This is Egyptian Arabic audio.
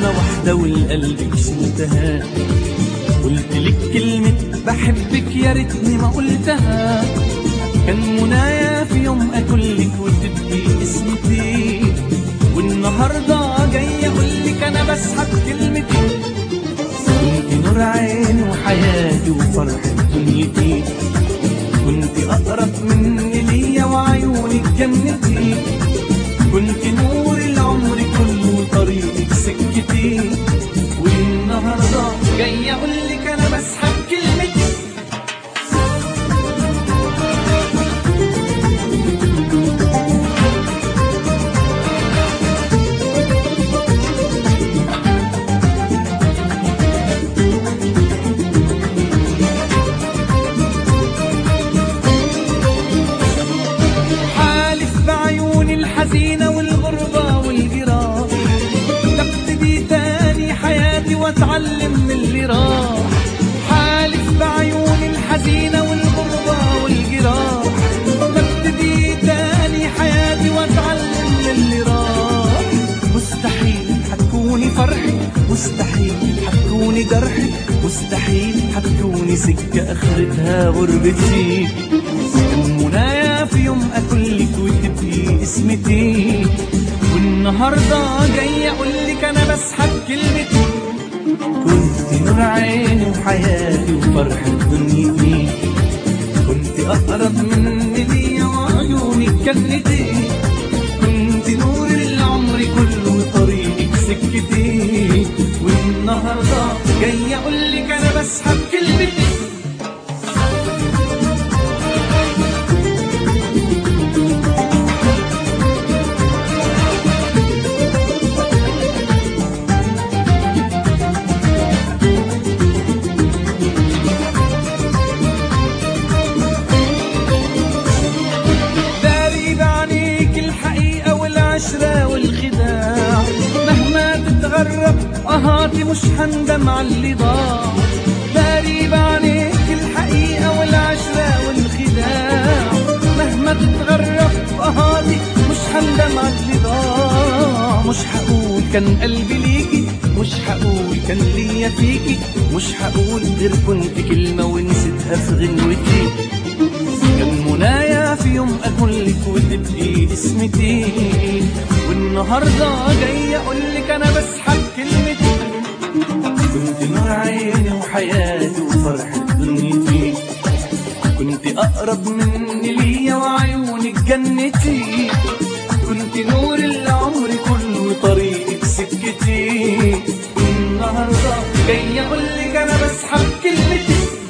كلمة واحدة والقلب شلتها قلت لك كلمة بحبك يا ريتني ما قلتها كان منايا في يوم اكلك وتبقي اسمتي والنهارده جاي اقول لك انا بسحب كلمتي كنت نور عيني وحياتي وفرحة دنيتي كنت اقرب مني ليا وعيونك جنتي كنت نور العمر كله طريقك سكتي والنهارده جاي اقول لك انا بسحب كلمتي حالف بعيوني الحزينة والغربة والجراح تبتدي تاني حياتي واتعلم من اللي راح حالف بعيوني الحزينة والغربة والجراح تبتدي تاني حياتي واتعلم من اللي راح مستحيل حتكوني فرحي مستحيل حتكوني جرحي مستحيل حتكوني سكة اخرتها غربتي كان منايا في يوم اكلك وتبقي اسمتي والنهارده جاي اقول لك انا بسحب كلمتي كنت نور عيني وحياتي وفرحة دنيتي كنت اقرب مني ليا وعيونك جنتي كنت نور العمر كله طريقك سكتي والنهارده جاي اقول لك انا بسحب كلمتي داري بعينيك الحقيقة والعشرة والخداع مهما تتغرب أهاتي مش هندم على اللي ضاع داري بعينيك الحقيقة والعشرة والخداع مهما تتغرب أهاتي مش هندم على اللي ضاع مش هقول كان قلبي ليكي مش هقول كان ليا فيكي مش هقول غير كنت كلمة ونسيتها في غنوتي كان منايا في يوم اقول لك وتبقي اسمتي والنهارده جاي اقول لك انا بسحب كلمتي كنت نور عيني وحياتي وفرحة دنيتي كنت اقرب مني ليا وعيونك جنتي كنت نور العمر كله طريقك سكتي والنهارده جاي اقول لك انا بسحب كلمتي